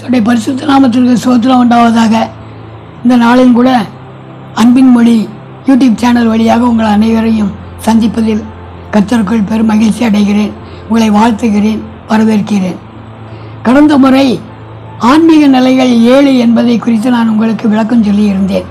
தன்னுடைய பரிசுத்த நாமத்திற்கு சோத்திரம் உண்டாவதாக இந்த நாளில் கூட அன்பின் மொழி யூடியூப் சேனல் வழியாக உங்கள் அனைவரையும் சந்திப்பதில் கத்தருக்குள் பெரும் மகிழ்ச்சி அடைகிறேன் உங்களை வாழ்த்துகிறேன் வரவேற்கிறேன் கடந்த முறை ஆன்மீக நிலைகள் ஏழு என்பதை குறித்து நான் உங்களுக்கு விளக்கம் சொல்லியிருந்தேன்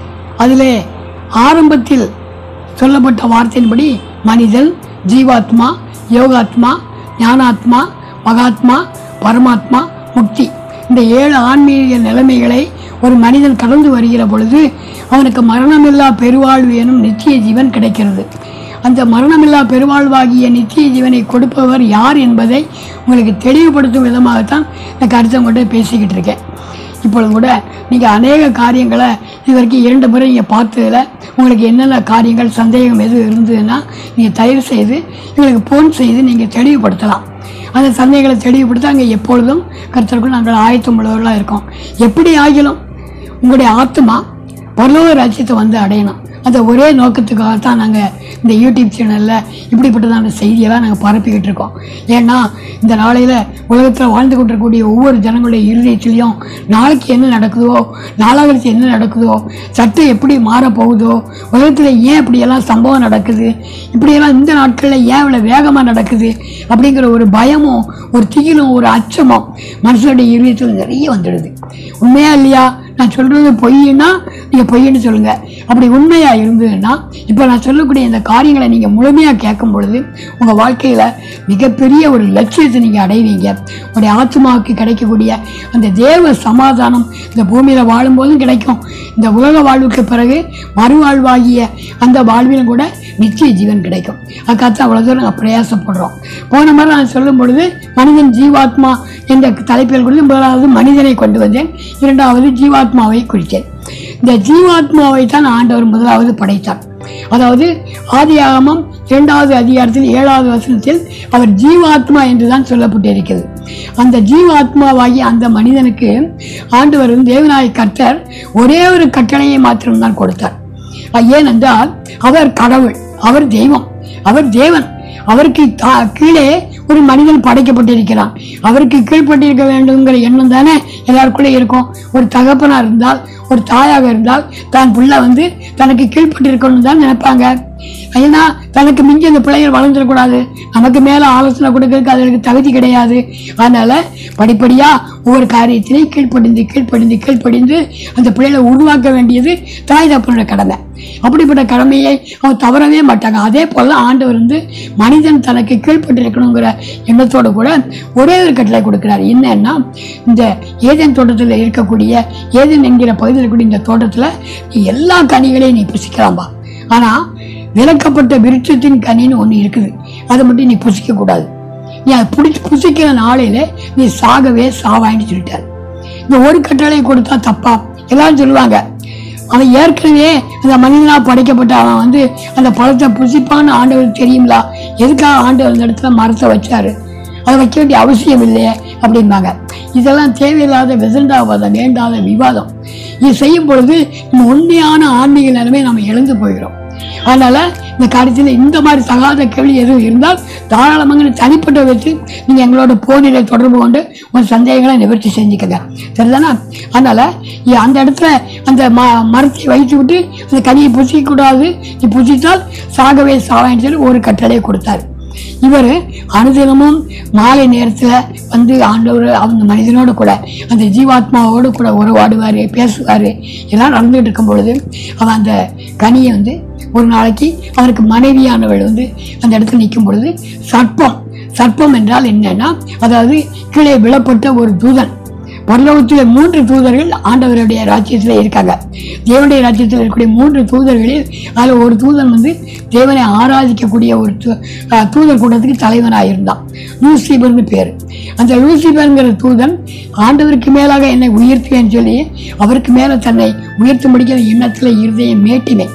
அதிலே ஆரம்பத்தில் சொல்லப்பட்ட வார்த்தையின்படி மனிதன் ஜீவாத்மா யோகாத்மா ஞானாத்மா மகாத்மா பரமாத்மா முக்தி இந்த ஏழு ஆன்மீக நிலைமைகளை ஒரு மனிதன் கடந்து வருகிற பொழுது அவனுக்கு மரணமில்லா பெருவாழ்வு எனும் நித்திய ஜீவன் கிடைக்கிறது அந்த மரணமில்லா பெருவாழ்வாகிய நித்திய ஜீவனை கொடுப்பவர் யார் என்பதை உங்களுக்கு தெளிவுபடுத்தும் விதமாகத்தான் இந்த கருத்தை கொண்டு பேசிக்கிட்டு இருக்கேன் இப்பொழுது கூட நீங்கள் அநேக காரியங்களை இது வரைக்கும் இரண்டு முறை நீங்கள் பார்த்ததில் உங்களுக்கு என்னென்ன காரியங்கள் சந்தேகம் எதுவும் இருந்ததுன்னா நீங்கள் தயவு செய்து எங்களுக்கு ஃபோன் செய்து நீங்கள் தெளிவுபடுத்தலாம் அந்த சந்தேகங்களை தெளிவுபடுத்த அங்கே எப்பொழுதும் கருத்தருக்குள் நாங்கள் ஆயத்தம் உள்ளவர்களாக இருக்கோம் எப்படி ஆகிலும் உங்களுடைய ஆத்மா பரலோக ராஜ்யத்தை வந்து அடையணும் அந்த ஒரே நோக்கத்துக்காக தான் நாங்கள் இந்த யூடியூப் சேனலில் இப்படிப்பட்டதான செய்தியெல்லாம் நாங்கள் பரப்பிக்கிட்டு இருக்கோம் ஏன்னா இந்த நாளையில் உலகத்தில் வாழ்ந்து கொண்டிருக்கக்கூடிய ஒவ்வொரு ஜனங்களுடைய இருதயத்திலையும் நாளைக்கு என்ன நடக்குதோ நாளாகழிச்சு என்ன நடக்குதோ சட்டம் எப்படி மாறப்போகுதோ உலகத்தில் ஏன் இப்படியெல்லாம் சம்பவம் நடக்குது இப்படியெல்லாம் இந்த நாட்களில் ஏன் இவ்வளோ வேகமாக நடக்குது அப்படிங்கிற ஒரு பயமும் ஒரு திகிலும் ஒரு அச்சமும் மனுஷனுடைய இருதயத்தில் நிறைய வந்துடுது உண்மையா இல்லையா நான் சொல்றது பொய்னா நீங்க பொய்ன்னு சொல்லுங்க அப்படி உண்மையா இருந்ததுன்னா இப்போ நான் சொல்லக்கூடிய இந்த காரியங்களை நீங்க முழுமையா கேட்கும் பொழுது உங்க வாழ்க்கையில மிகப்பெரிய ஒரு லட்சியத்தை நீங்க அடைவீங்க உங்களுடைய ஆத்மாவுக்கு கிடைக்கக்கூடிய அந்த தேவ சமாதானம் இந்த பூமியில வாழும்போதும் கிடைக்கும் இந்த உலக வாழ்வுக்கு பிறகு மறுவாழ்வாகிய அந்த வாழ்விலும் கூட நிச்சய ஜீவன் கிடைக்கும் அதுக்காக அவ்வளோ தூரம் நாங்கள் பிரயாசப்படுறோம் போன மாதிரி நான் சொல்லும் பொழுது மனிதன் ஜீவாத்மா என்ற தலைப்பில் குறித்து முதலாவது மனிதனை கொண்டு வந்தேன் இரண்டாவது ஜீவாத்மாவை குறித்தேன் இந்த ஜீவாத்மாவை தான் ஆண்டவர் முதலாவது படைத்தார் அதாவது ஆதியாகமம் இரண்டாவது அதிகாரத்தில் ஏழாவது வசனத்தில் அவர் ஜீவாத்மா என்றுதான் சொல்லப்பட்டிருக்கிறது அந்த ஜீவாத்மாவாகி அந்த மனிதனுக்கு ஆண்டவர் தேவநாய கர்த்தர் ஒரே ஒரு கட்டளையை மாத்திரம்தான் கொடுத்தார் அஹ் ஏனென்றால் அவர் கடவுள் அவர் தெய்வம் அவர் தேவன் அவருக்கு தா- கீழே ஒரு மனிதன் படைக்கப்பட்டிருக்கிறான் அவருக்கு கீழ்ப்பட்டிருக்க வேண்டுங்கிற எண்ணம் தானே எல்லாருக்குள்ளே இருக்கும் ஒரு தகப்பனா இருந்தால் ஒரு தாயாக இருந்தால் தான் புள்ள வந்து தனக்கு கீழ்ப்பட்டிருக்கணும்னு தான் நினைப்பாங்க ஏன்னா தனக்கு மிஞ்சி அந்த பிள்ளைகள் வளர்ந்துடக்கூடாது நமக்கு மேலே ஆலோசனை கொடுக்கறதுக்கு அதுக்கு தகுதி கிடையாது அதனால படிப்படியா ஒவ்வொரு காரியத்திலையும் கீழ்ப்படிந்து கீழ்ப்படிந்து கீழ்ப்படிந்து அந்த பிள்ளைகளை உருவாக்க வேண்டியது தாய் தப்பனோட கடமை அப்படிப்பட்ட கடமையை அவன் தவறவே மாட்டாங்க அதே போல ஆண்டவர் வந்து மனிதன் தனக்கு கீழ்ப்பட்டிருக்கணுங்கிற எண்ணத்தோடு கூட ஒரே ஒரு கட்டளை கொடுக்கிறார் என்னன்னா இந்த ஏதேன் தோட்டத்தில் இருக்கக்கூடிய ஏதேன் என்கிற பகுதியில் இருக்கக்கூடிய இந்த தோட்டத்தில் நீ எல்லா கனிகளையும் நீ புசிக்கலாம்பா ஆனா விலக்கப்பட்ட விருட்சத்தின் கனின்னு ஒன்று இருக்குது அதை மட்டும் நீ புசிக்க கூடாது நீ அதை பிடிச்சி புசிக்கிற நாளையில நீ சாகவே சாவாயின்னு சொல்லிட்டார் இந்த ஒரு கட்டளை கொடுத்தா தப்பா எல்லாரும் சொல்லுவாங்க அவன் ஏற்கனவே அந்த மனிதனா படைக்கப்பட்ட அவன் வந்து அந்த பழத்தை புசிப்பான்னு ஆண்டவருக்கு தெரியுங்களா எதுக்காக ஆண்டவர் அந்த இடத்துல மரத்தை வச்சாரு அதை வைக்க வேண்டிய அவசியம் இல்லையே அப்படிம்பாங்க இதெல்லாம் தேவையில்லாத விசண்டாவாதம் வேண்டாத விவாதம் இது செய்யும் பொழுது நம்ம உண்மையான ஆன்மீக நிலைமை நம்ம இழந்து போகிறோம் அதனால இந்த காரியத்தில் இந்த மாதிரி தகாத கேள்வி எதுவும் இருந்தால் தாராளமாக தனிப்பட்ட வச்சு நீங்கள் எங்களோட போனிலை தொடர்பு கொண்டு உங்கள் சந்தேகங்களை நிவர்த்தி செஞ்சுக்கங்க சரிதானா அதனால இ- அந்த இடத்துல அந்த ம மரத்தை வைத்து விட்டு அந்த கனியை புசிக்கக்கூடாது நீ புசித்தால் சாகவே சாவான்னு சொல்லி ஒரு கட்டளையை கொடுத்தாரு இவர் அனுதினமும் மாலை நேரத்தில் வந்து ஆண்டவர் அந்த மனிதனோடு கூட அந்த ஜீவாத்மாவோடு கூட உறவாடுவார் பேசுவார் எல்லாம் நடந்துகிட்டு இருக்கும் பொழுது அவன் அந்த கனியை வந்து ஒரு நாளைக்கு அவனுக்கு மனைவியானவள் வந்து அந்த இடத்துல நிற்கும் பொழுது சர்ப்பம் சர்ப்பம் என்றால் என்னன்னா அதாவது கீழே விழப்பட்ட ஒரு தூதன் பரலோகத்தில் மூன்று தூதர்கள் ஆண்டவருடைய ராஜ்யத்தில் இருக்காங்க தேவனுடைய ராஜ்யத்தில் இருக்கக்கூடிய மூன்று தூதர்களில் அதில் ஒரு தூதன் வந்து தேவனை ஆராதிக்கக்கூடிய ஒரு தூ- அஹ் தூதர் கூட்டத்துக்கு தலைவனாக இருந்தான் லூசிபர்னு பேர் அந்த லூசிபர்ங்கிற தூதன் ஆண்டவருக்கு மேலாக என்னை உயர்த்துவேன்னு சொல்லி அவருக்கு மேலே தன்னை உயர்த்தும்படிக்கிற எண்ணத்தில் இருதயம் மேட்டினேன்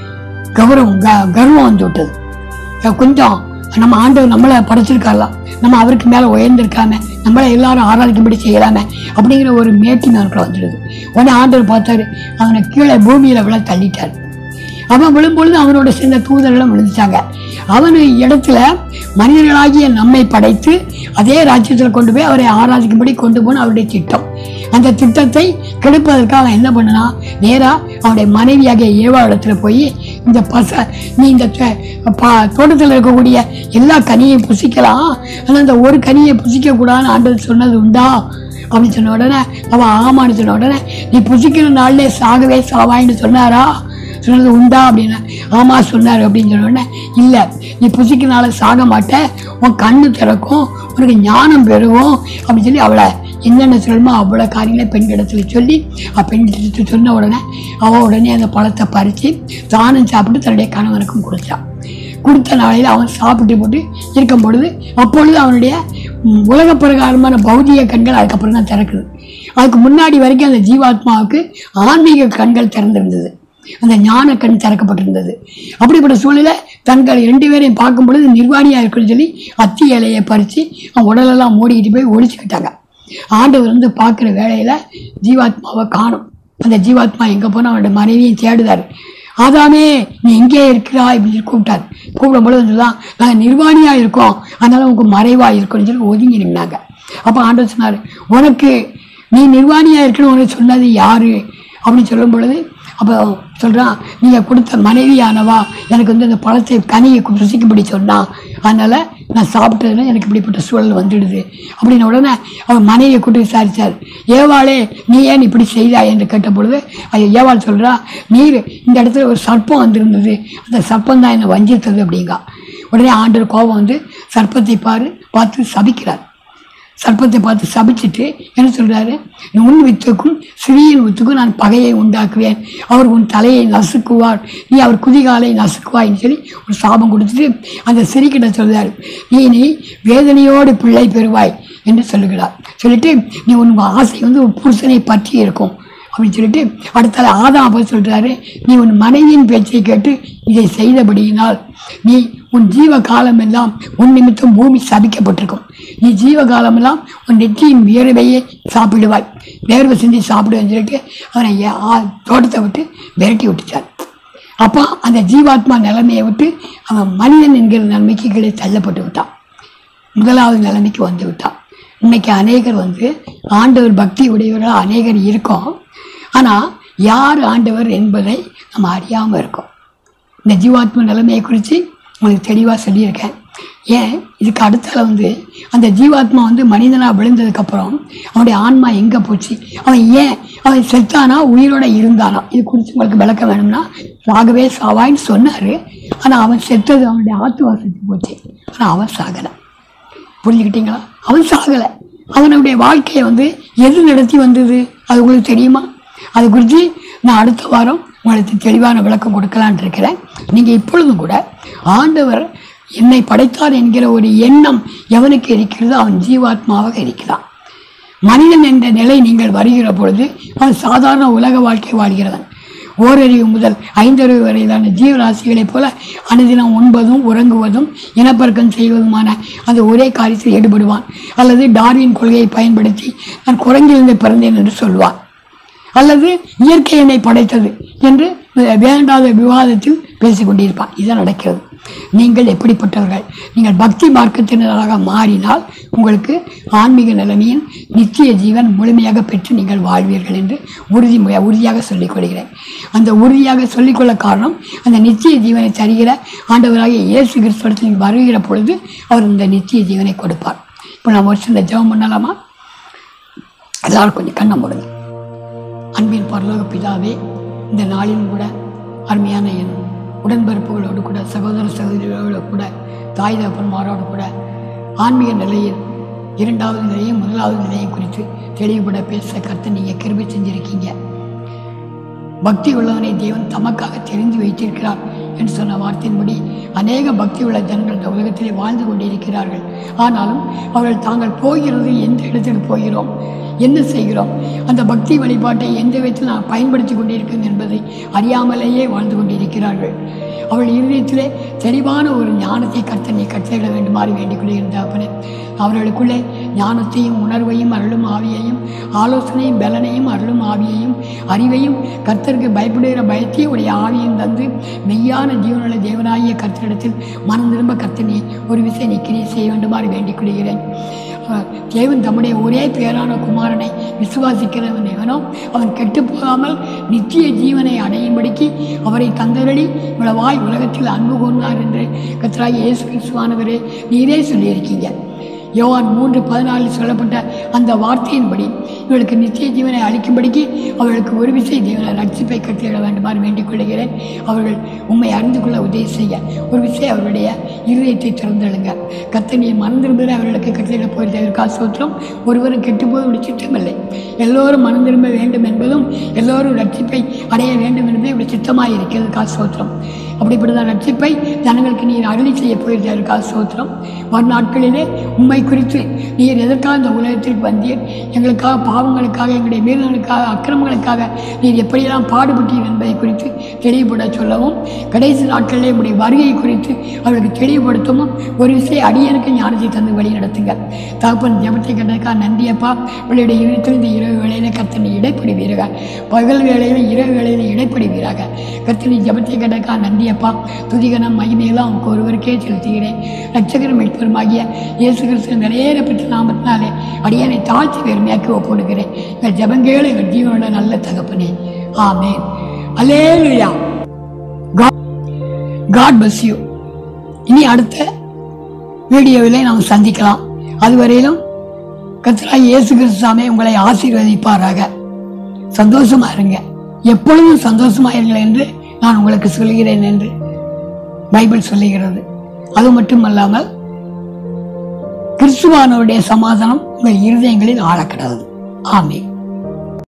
கௌரவம் க- கர்வம் வந்து விட்டது அஹ் கொஞ்சம் நம்ம ஆண்டவர் நம்மளை படைச்சிருக்காரலாம் நம்ம அவருக்கு மேலே உயர்ந்திருக்காம நம்மளை எல்லாரும் ஆராதிக்கும்படி செய்யலாமே அப்படிங்கிற ஒரு மேட்டின் அவனுக்குள்ள வந்துடுது உடனே ஆண்டவர் பார்த்தாரு அவனை கீழே பூமியில விழ தள்ளிட்டார் அவன் விழும்பொழுது அவனோட சேர்ந்த தூதர்களும் விழுந்துட்டாங்க அவன் இடத்துல மனிதர்களாகிய நம்மை படைத்து அதே ராஜ்யத்தில் கொண்டு போய் அவரை ஆராதிக்கும்படி கொண்டு போன அவருடைய திட்டம் அந்த திட்டத்தை கெடுப்பதற்காக அவன் என்ன பண்ணனா நேரா அவனுடைய மனைவியாகிய ஏவா இடத்துல போய் இந்த பச நீ இந்த த- பா- தோட்டத்தில் இருக்கக்கூடிய எல்லா கனியையும் புசிக்கலாம் ஆனால் அந்த ஒரு கனியை புசிக்க கூடாதுன்னு ஆண்டவர் சொன்னது உண்டா அப்படின்னு சொன்ன உடனே அவன் ஆமான்னு சொன்ன உடனே நீ புசிக்கிற நாள்லே சாகவே சாவாயின்னு சொன்னாரா சொன்னது உண்டா அப்படின்னு ஆமா சொன்னார் அப்படின்னு சொன்ன உடனே இல்லை நீ புசிக்கிறனால சாக மாட்ட உன் கண்ணு திறக்கும் உனக்கு ஞானம் பெருகும் அப்படின்னு சொல்லி அவளை என்னென்ன சொல்லணுமோ அவ்வளோ காரியங்களை பெண்கிடத்துல சொல்லி அவ பெண்கிட்ட சொன்ன உடனே அவள் உடனே அந்த பழத்தை பறித்து தானும் சாப்பிட்டு தன்னுடைய கணவனுக்கும் கொடுத்தான் கொடுத்த நாளையில் அவன் சாப்பிட்டு போட்டு இருக்கும் பொழுது அப்பொழுது அவனுடைய ம், உலக பிரகாரமான பௌதிக கண்கள் அதுக்கப்புறம் தான் திறக்குது அதுக்கு முன்னாடி வரைக்கும் அந்த ஜீவாத்மாவுக்கு ஆன்மீக கண்கள் திறந்திருந்தது அந்த ஞான கண் திறக்கப்பட்டிருந்தது அப்படிப்பட்ட சூழ்நிலை தங்கள் ரெண்டு பேரையும் பார்க்கும் பொழுது நிர்வாணியாக இருக்குன்னு சொல்லி அத்தி இலையை பறித்து அவன் உடலெல்லாம் மூடிக்கிட்டு போய் ஒழிச்சுக்கிட்டாங்க ஆண்டவர் வந்து பார்க்குற வேலையில் ஜீவாத்மாவை காணும் அந்த ஜீவாத்மா எங்கே போனால் அவனோட மனைவியும் தேடுதார் ஆதாமே நீ எங்கே இருக்கிறாய் அப்படின்னு சொல்லி கூப்பிட்டார் கூப்பிடும் பொழுது சொல்லுதான் நாங்கள் நிர்வாணியாக இருக்கோம் அதனால உனக்கு மறைவாக இருக்கோம்னு சொல்லி ஒதுங்கி நின்னாங்க அப்போ ஆண்டவர் சொன்னார் உனக்கு நீ நிர்வாணியாக இருக்கணும் உனக்கு சொன்னது யாரு அப்படின்னு சொல்லும் பொழுது அப்போ சொல்கிறான் நீங்கள் கொடுத்த மனைவியானவா எனக்கு வந்து அந்த பழத்தை கனியை ருசிக்கும்படி சொன்னான் அதனால் நான் சாப்பிட்டதுல எனக்கு இப்படிப்பட்ட சூழல் வந்துடுது அப்படின்ன உடனே அவன் மனைவியை கூட்டு விசாரித்தார் ஏவாளே நீ ஏன் இப்படி செய்தாய் என்று கேட்ட பொழுது ஐயோ ஏவாள் சொல்கிறா நீர் இந்த இடத்துல ஒரு சர்ப்பம் வந்திருந்தது அந்த சர்ப்பம் தான் என்னை வஞ்சித்தது அப்படிங்கா உடனே ஆண்டவர் கோபம் வந்து சர்ப்பத்தை பாரு பார்த்து சபிக்கிறார் சர்ப்பத்தை பார்த்து சபிச்சிட்டு என்ன சொல்றாரு உன் வித்துக்கும் சிறியின் வித்துக்கும் நான் பகையை உண்டாக்குவேன் அவர் உன் தலையை நசுக்குவார் நீ அவர் குதிகாலை நசுக்குவாய்ன்னு சொல்லி ஒரு சாபம் கொடுத்துட்டு அந்த சிறிக்கிட்ட சொல்றாரு நீ நீ வேதனையோடு பிள்ளை பெறுவாய் என்று சொல்லுகிறார் சொல்லிட்டு நீ உன் ஆசை வந்து ஒரு புருஷனை பற்றி இருக்கும் அப்படின்னு சொல்லிட்டு அடுத்தால ஆதாம் அப்போ சொல்றாரு நீ உன் மனைவியின் பேச்சை கேட்டு இதை செய்தபடியினால் நீ உன் ஜீவ காலமெல்லாம் உன் நிமித்தம் பூமி சபிக்கப்பட்டிருக்கும் நீ ஜீவ காலமெல்லாம் உன் நெற்றியின் வியர்வையை சாப்பிடுவாய் வேர்வை செஞ்சு சாப்பிடுவேன்னு சொல்லிட்டு அவனை ஏ- ஆ- தோட்டத்தை விட்டு விரட்டி விட்டுட்டார் அப்போ அந்த ஜீவாத்மா நிலைமையை விட்டு அவன் மனிதன் என்கிற நன்மைக்கு கீழே தள்ளப்பட்டு விட்டான் முதலாவது நிலைமைக்கு வந்து விட்டான் இன்னைக்கு அநேகர் வந்து ஆண்டவர் பக்தி உடையவர்களாக அநேகர் இருக்கோம் ஆனால் யார் ஆண்டவர் என்பதை நம்ம அறியாமல் இருக்கோம் இந்த ஜீவாத்ம நிலைமையை குறித்து உங்களுக்கு தெளிவாக சொல்லியிருக்கேன் ஏன் இதுக்கு அடுத்தால வந்து அந்த ஜீவாத்மா வந்து மனிதனாக விழுந்ததுக்கப்புறம் அவனுடைய ஆன்மா எங்கே போச்சு அவன் ஏன் அவன் செத்தானா உயிரோட இருந்தானா இது குறித்து உங்களுக்கு விளக்க வேணும்னா சாகவே சாவாய்ன்னு சொன்னார் ஆனால் அவன் செத்தது அவனுடைய ஆத்துவா செத்து போச்சு ஆனால் அவன் சாகலை புரிஞ்சுக்கிட்டீங்களா அவன் சாகலை அவனுடைய வாழ்க்கையை வந்து எது நடத்தி வந்தது அது உங்களுக்கு தெரியுமா அது குறித்து நான் அடுத்த வாரம் உங்களுக்கு தெளிவான விளக்கம் கொடுக்கலான்னு இருக்கிறேன் நீங்கள் இப்பொழுதும் கூட ஆண்டவர் என்னை படைத்தார் என்கிற ஒரு எண்ணம் எவனுக்கு இருக்கிறதோ அவன் ஜீவாத்மாவாக இருக்கிறான் மனிதன் என்ற நிலை நீங்கள் வருகிற பொழுது அவன் சாதாரண உலக வாழ்க்கை வாழ்கிறவன் ஓரறிவு முதல் ஐந்தறிவு வரையிலான ஜீவராசிகளைப் போல அனுதினம் உண்பதும் உறங்குவதும் இனப்பெருக்கம் செய்வதுமான அந்த ஒரே காரியத்தில் ஈடுபடுவான் அல்லது டார்வின் கொள்கையை பயன்படுத்தி நான் குரங்கிலிருந்து பிறந்தேன் என்று சொல்வான் அல்லது இயற்கை என்னை படைத்தது என்று வேண்டாத விவாதத்தில் பேசிக் கொண்டிருப்பான் இதுதான் நடக்கிறது நீங்கள் எப்படிப்பட்டவர்கள் நீங்கள் பக்தி மார்க்கத்தினராக மாறினால் உங்களுக்கு ஆன்மீக நிலைமையின் நித்திய ஜீவன் முழுமையாக பெற்று நீங்கள் வாழ்வீர்கள் என்று உறுதி உறுதியாக சொல்லிக் கொள்கிறேன் அந்த உறுதியாக சொல்லிக்கொள்ள காரணம் அந்த நித்திய ஜீவனை தருகிற ஆண்டவராகிய இயேசு கிறிஸ்துவத்தில் நீங்கள் வருகிற பொழுது அவர் இந்த நித்திய ஜீவனை கொடுப்பார் இப்போ நம்ம ஒரு சில ஜெபம் பண்ணலாமா எல்லாரும் கொஞ்சம் கண்ணை மூடுங்க அன்பின் பரலோக பிதாவே இந்த நாளிலும் கூட அருமையான என் உடன்பிறப்புகளோடு கூட சகோதர சகோதரிகளோடு கூட தாய் தகப்பன்மாரோடு கூட ஆன்மீக நிலையில் இரண்டாவது நிலையும் முதலாவது நிலையும் குறித்து தெளிவுபட பேச கருத்து நீங்கள் கிருபை செஞ்சிருக்கீங்க பக்தி உள்ளவனை தேவன் தமக்காக தெரிந்து வைத்திருக்கிறார் என்று சொன்ன வார்த்தையின்படி அநேக பக்தி உள்ள ஜனங்கள் இந்த உலகத்திலே வாழ்ந்து கொண்டிருக்கிறார்கள் ஆனாலும் அவர்கள் தாங்கள் போகிறது எந்த இடத்துக்கு போகிறோம் என்ன செய்கிறோம் அந்த பக்தி வழிபாட்டை எந்த விதத்தில் நான் பயன்படுத்தி கொண்டிருக்கிறேன் என்பதை அறியாமலேயே வாழ்ந்து கொண்டிருக்கிறார்கள் அவர்கள் இருதயத்திலே தெளிவான ஒரு ஞானத்தை கர்த்தனை கட்டளையிட வேண்டுமாறு வேண்டிக் கொள்கிறேன் தகப்பனே அவர்களுக்குள்ளே ஞானத்தையும் உணர்வையும் அருளும் ஆவியையும் ஆலோசனையும் பலனையும் அருளும் ஆவியையும் அறிவையும் கர்த்தருக்கு பயப்படுகிற பயத்தையும் உடைய ஆவியும் தந்து மெய்யான ஜீவனுள்ள தேவனாகிய கர்த்தரிடத்தில் மனம் திரும்ப கர்த்தனை ஒரு விஷயம் நிற்கிறே செய்ய வேண்டுமாறு வேண்டிக் கொள்கிறேன் அஹ் தேவன் தம்முடைய ஒரே பேரான குமாரனை விசுவாசிக்கிறவன் எவனோ அவன் கெட்டு போகாமல் நித்திய ஜீவனை அடையும்படிக்கு அவரை தந்தரடி இவ்வளவாய் உலகத்தில் அன்பு கூர்ந்தார் என்று கர்த்தராகிய இயேசு கிறிஸ்துவானவரே நீரே சொல்லியிருக்கீங்க யோவான் மூன்று பதினாலில் சொல்லப்பட்ட அந்த வார்த்தையின்படி இவளுக்கு நித்திய ஜீவனை அளிக்கும்படிக்கு அவர்களுக்கு ஒரு விசை தேவனை ரட்சிப்பை கட்டிட வேண்டுமாறு வேண்டிக் கொள்கிறேன் அவர்கள் உண்மை அறிந்து கொள்ள உதவி செய்ய ஒரு விசை அவருடைய இருதயத்தை திறந்தெழுங்க கத்தனியை மறந்திருந்ததை அவர்களுக்கு கட்டிட போயிருக்க சோத்திரம் ஒருவரும் கெட்டுப்போது சித்தமில்லை எல்லோரும் மனம் திரும்ப வேண்டும் என்பதும் எல்லோரும் ரட்சிப்பை அடைய வேண்டும் என்பதே இப்படி சித்தமாக இருக்கிறது காசோத்திரம் அப்படிப்பட்ட ரட்சிப்பை ஜனங்களுக்கு நீர் அருளி செய்ய போயிருக்கால் சோத்திரம் வரும் நாட்களிலே உண்மை குறித்து நீர் எதற்காக இந்த உலகத்திற்கு வந்தீர் எங்களுக்காக பாவங்களுக்காக எங்களுடைய மீறல்களுக்காக அக்கிரமங்களுக்காக நீர் எப்படியெல்லாம் பாடுபட்டீர் என்பதை குறித்து தெளிவுபட சொல்லவும் கடைசி நாட்களிலே உடைய வருகை குறித்து அவர்களுக்கு தெளிவுபடுத்தவும் ஒரு விஷயம் அடியனுக்கு ஞானத்தை தந்து வழி நடத்துங்க தகப்பன் ஜபத்தை கண்டதுக்காக நன்றியப்பா உங்களுடைய இருத்தில் இந்த இரவு வேளையில கத்தனை இடைப்படுவீராக பகல் வேளையில இரவு வேளையில இடைப்படுவீராக கத்தனை ஜபத்தை கண்டதுக்காக நன்றியப்பா துதிகனம் மகிமையெல்லாம் அவங்க ஒருவருக்கே செலுத்துகிறேன் ரட்சகரும் மீட்பருமாகிய இயேசு கிறிஸ்து நிறைய பெற்ற நாமத்தினாலே அடியனை தாழ்த்தி பெருமையாக்கி ஒப்புடுகிறேன் எங்கள் ஜபங்கேளு எங்கள் ஜீவனோட நல்ல தகப்பனே amen hallelujah God bless you இனி அடுத்த வீடியோவிலே நாம் சந்திக்கலாம் அதுவரையிலும் கர்த்தராகிய இயேசு கிறிஸ்துவாமே உங்களை ஆசீர்வதிப்பாராக சந்தோஷமா இருங்க எப்பொழுதும் சந்தோஷமா இருங்கள் என்று நான் உங்களுக்கு சொல்கிறேன் என்று பைபிள் சொல்லுகிறது அது மட்டுமல்லாமல் கிறிஸ்துவானவருடைய சமாதானம் உங்கள் இருதயங்களில் ஆழக்கிடாது ஆமென்